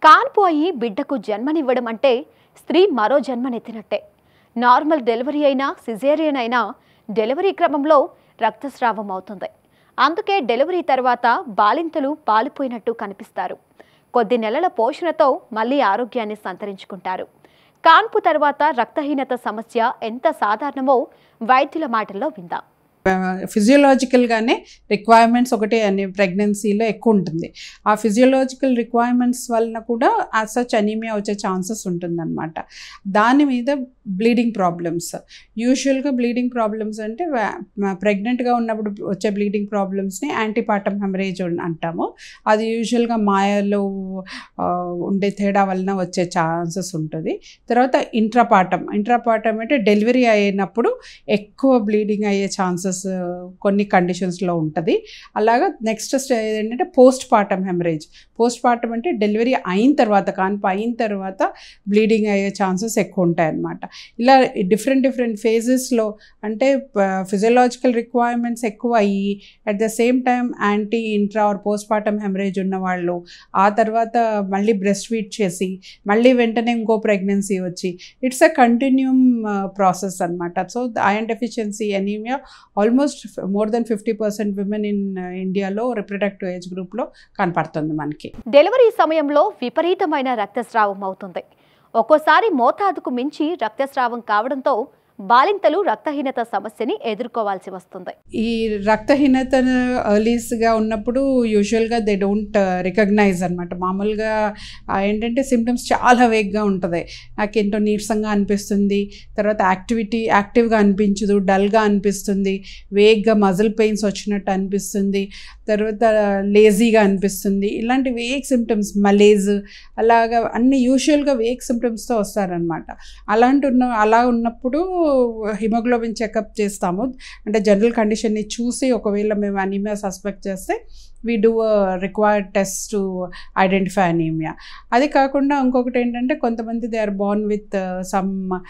కాన్పు అయి బిడ్డకు జన్మనివ్వడం అంటే స్త్రీ మరో జన్మనెత్తినట్టే నార్మల్ డెలివరీ అయినా సిజేరియన్ అయినా డెలివరీ క్రమంలో రక్తస్రావం అవుతుంది అందుకే డెలివరీ తర్వాత బాలింతలు పాలిపోయినట్టు కనిపిస్తారు కొద్ది నెలల పోషణతో మళ్ళీ ఆరోగ్యాన్ని సంతరించుకుంటారు కాన్పు తర్వాత రక్తహీనత సమస్య ఎంత సాధారణమో వైద్యుల మాటల్లో విందాం ఫిజియోలాజికల్గానే రిక్వైర్మెంట్స్ ఒకటి అని ప్రెగ్నెన్సీలో ఎక్కువ ఉంటుంది ఆ ఫిజియోలాజికల్ రిక్వైర్మెంట్స్ వలన కూడా యాజ్ సచ్ అనీమియా వచ్చే ఛాన్సెస్ ఉంటుందన్నమాట దాని మీద బ్లీడింగ్ ప్రాబ్లమ్స్ యూజువల్గా బ్లీడింగ్ ప్రాబ్లమ్స్ అంటే ప్రెగ్నెంట్గా ఉన్నప్పుడు వచ్చే బ్లీడింగ్ ప్రాబ్లమ్స్ని యాంటీపాటమ్ హెమరేజ్ అంటాము అది యూజువల్గా మాయలో ఆ, ఉండే తేడా వలన వచ్చే ఛాన్సెస్ ఉంటుంది తర్వాత ఇంట్రాపాటం ఇంట్రాపాటం అంటే డెలివరీ అయినప్పుడు ఎక్కువ బ్లీడింగ్ అయ్యే ఛాన్సెస్ కొన్ని కండిషన్స్లో ఉంటుంది అలాగా నెక్స్ట్ స్టేజ్ ఏంటంటే post partum haemorrhage post partum అంటే డెలివరీ అయిన తర్వాత కాన్పు అయిన తర్వాత బ్లీడింగ్ అయ్యే ఛాన్సెస్ ఎక్కువ ఉంటాయి అన్నమాట ఇలా డిఫరెంట్ డిఫరెంట్ ఫేజెస్లో అంటే ఫిజియలాజికల్ రిక్వైర్మెంట్స్ ఎక్కువ అయ్యి at the same time ante intra or post partum haemorrhage ఉన్న వాళ్ళు ఆ తర్వాత మళ్ళీ బ్రెస్ట్ ఫీడ్ చేసి మళ్ళీ వెంటనే ఇంకో ప్రెగ్నెన్సీ వచ్చి ఇట్స్ అ కంటిన్యూమ్ ప్రాసెస్ అనమాట so iron deficiency anaemia almost more than fifty percent women in ఇండియాలో రిప్రొడక్టివ్ ఏజ్ గ్రూప్లో కనపడుతుంది మనకి డెలివరీ సమయంలో విపరీతమైన రక్తస్రావం అవుతుంది ఒక్కోసారి మోతాదుకు మించి రక్తస్రావం కావడంతో బాలింతలు రక్తహీనత సమస్యని ఎదుర్కోవాల్సి వస్తుంది ఈ రక్తహీనత ఎర్లీస్గా ఉన్నప్పుడు యూజువల్గా దే డోంట్ రికగ్నైజ్ అనమాట మామూలుగా ఆ, ఏంటంటే సిమ్టమ్స్ చాలా వేగ్గా ఉంటుంది నాకు ఏంటో నీరసంగా అనిపిస్తుంది తర్వాత యాక్టివిటీ యాక్టివ్గా అనిపించదు డల్గా అనిపిస్తుంది వేగ్గా మజిల్ పెయిన్స్ వచ్చినట్టు అనిపిస్తుంది తర్వాత లేజీగా అనిపిస్తుంది ఇలాంటి వేగ్ సిమ్టమ్స్ మలేజ్ అలాగా అన్ని యూజువల్గా వేగ్ సిమ్టమ్స్తో వస్తారనమాట అలాంటి ఉన్న అలా ఉన్నప్పుడు హిమోగ్లోబిన్ చెకప్ చేస్తాము అంటే జనరల్ కండిషన్ని చూసి ఒకవేళ మేము అనీమియా సస్పెక్ట్ చేస్తే we do required test to identify anaemia అది కాకుండా ఇంకొకటి ఏంటంటే కొంతమంది they are born with some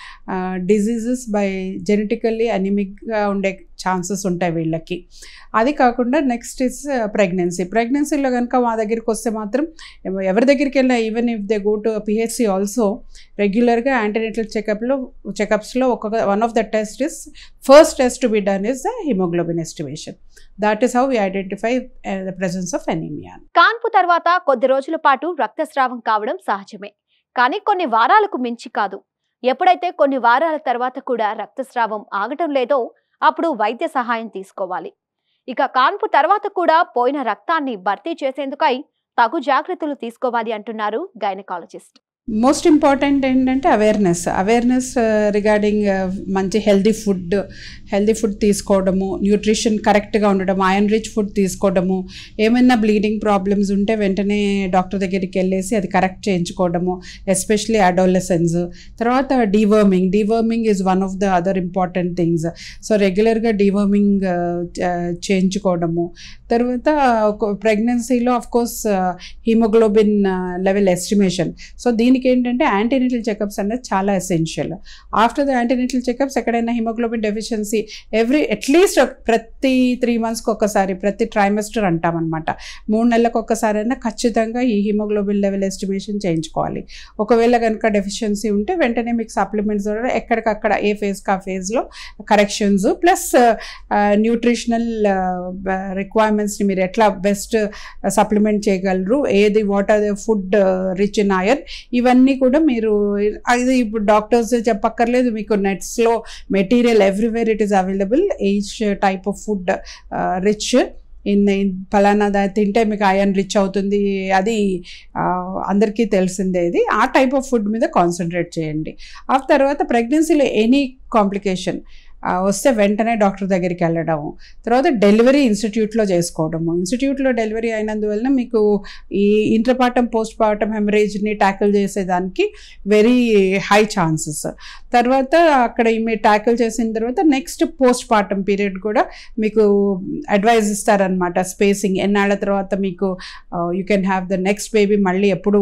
diseases by genetically అనిమిక్గా ఉండే ఛాన్సెస్ ఉంటాయి వీళ్ళకి అది కాకుండా నెక్స్ట్ ఇస్ ప్రెగ్నెన్సీ ప్రెగ్నెన్సీలో కనుక మా దగ్గరికి వస్తే మాత్రం ఎవ- ఎవరి దగ్గరికి వెళ్ళినా even if they go to PHC also రెగ్యులర్గా యాంటీనేటల్ చెకప్లో చెకప్స్లో ఒక one of the test is first test to be done is the haemoglobin estimation that is how we identify the presence of anaemia కాన్పు తర్వాత కొద్ది రోజుల పాటు రక్తస్రావం కావడం సహజమే కానీ కొన్ని వారాలకు మించి కాదు ఎప్పుడైతే కొన్ని వారాల తర్వాత కూడా రక్తస్రావం ఆగటం లేదో అప్పుడు వైద్య సహాయం తీసుకోవాలి ఇక కాన్పు తర్వాత కూడా పోయిన రక్తాన్ని భర్తీ చేసేందుకై తగు జాగ్రత్తలు తీసుకోవాలి అంటున్నారు గైనకాలజిస్ట్ మోస్ట్ ఇంపార్టెంట్ ఏంటంటే అవేర్నెస్ అవేర్నెస్ రిగార్డింగ్ మంచి హెల్దీ ఫుడ్ హెల్దీ ఫుడ్ తీసుకోవడము న్యూట్రిషన్ కరెక్ట్గా ఉండడం ఐరన్ రిచ్ ఫుడ్ తీసుకోవడము ఏమైనా బ్లీడింగ్ ప్రాబ్లమ్స్ ఉంటే వెంటనే డాక్టర్ దగ్గరికి వెళ్ళేసి అది కరెక్ట్ చేయించుకోవడము ఎస్పెషలీ అడోలసెన్స్ తర్వాత deworming deworming is one of the other important things so రెగ్యులర్గా డీవర్మింగ్ చేయించుకోవడము తర్వాత ప్రెగ్నెన్సీలో of course haemoglobin level estimation so దీనికి ఏంటంటే యాంటీనేటల్ చెకప్స్ అనేది చాలా essential after the antenatal checkups ఎక్కడైనా హిమోగ్లోబిన్ డెఫిషియన్సీ ఎవ్రీ అట్లీస్ట్ ప్రతి త్రీ మంత్స్కి ఒక్కసారి ప్రతి ట్రైమెస్టర్ అంటామన్నమాట మూడు నెలలకు ఒక్కసారి అయినా ఖచ్చితంగా ఈ హిమోగ్లోబిన్ లెవెల్ ఎస్టిమేషన్ చేయించుకోవాలి ఒకవేళ కనుక డెఫిషియన్సీ ఉంటే వెంటనే మీకు సప్లిమెంట్స్ ద్వారా ఎక్కడికక్కడ ఏ ఫేజ్కి ఆ ఫేజ్లో కరెక్షన్స్ ప్లస్ న్యూట్రిషనల్ రిక్వైర్మెంట్స్ని మీరు ఎట్లా బెస్ట్ సప్లిమెంట్ చేయగలరు ఏది what are the food rich in iron ఇవన్నీ కూడా మీరు అది ఇప్పుడు డాక్టర్స్ చెప్పక్కర్లేదు మీకు నెట్స్లో material everywhere it is available each type of food rich in ఫలానా దా తింటే మీకు ఐరన్ రిచ్ అవుతుంది అది ఆ, అందరికీ తెలిసిందే ఇది ఆ టైప్ ఆఫ్ ఫుడ్ మీద కాన్సన్ట్రేట్ చేయండి ఆ తర్వాత ప్రెగ్నెన్సీలో ఎనీ కాంప్లికేషన్ వస్తే వెంటనే డాక్టర్ దగ్గరికి వెళ్ళడము తర్వాత డెలివరీ ఇన్స్టిట్యూట్లో చేసుకోవడము ఇన్స్టిట్యూట్లో డెలివరీ అయినందువలన మీకు ఈ ఇంటర్పాటం పోస్ట్ పార్టం హెమరేజ్ని ట్యాకిల్ చేసేదానికి వెరీ హై ఛాన్సెస్ తర్వాత అక్కడ మీరు ట్యాకిల్ చేసిన తర్వాత నెక్స్ట్ పోస్ట్ పార్టం పీరియడ్ కూడా మీకు అడ్వైజ్ ఇస్తారనమాట స్పేసింగ్ ఎన్నాళ్ళ తర్వాత మీకు you can have the next baby మళ్ళీ ఎప్పుడు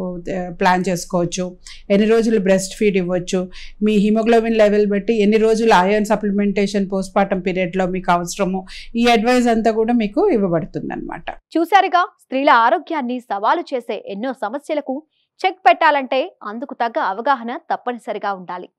ప్లాన్ చేసుకోవచ్చు ఎన్ని రోజులు బ్రెస్ట్ ఫీడ్ ఇవ్వచ్చు మీ హిమోగ్లోబిన్ లెవెల్ బట్టి ఎన్ని రోజులు ఐరన్ సప్లిమెంటేషన్ పోస్ట్ పార్టం పీరియడ్లో మీకు అవసరము ఈ అడ్వైజ్ అంతా కూడా మీకు ఇవ్వబడుతుంది అనమాట చూశారుగా స్త్రీల ఆరోగ్యాన్ని సవాలు చేసే ఎన్నో సమస్యలకు చెక్ పెట్టాలంటే అందుకు తగ్గ అవగాహన తప్పనిసరిగా ఉండాలి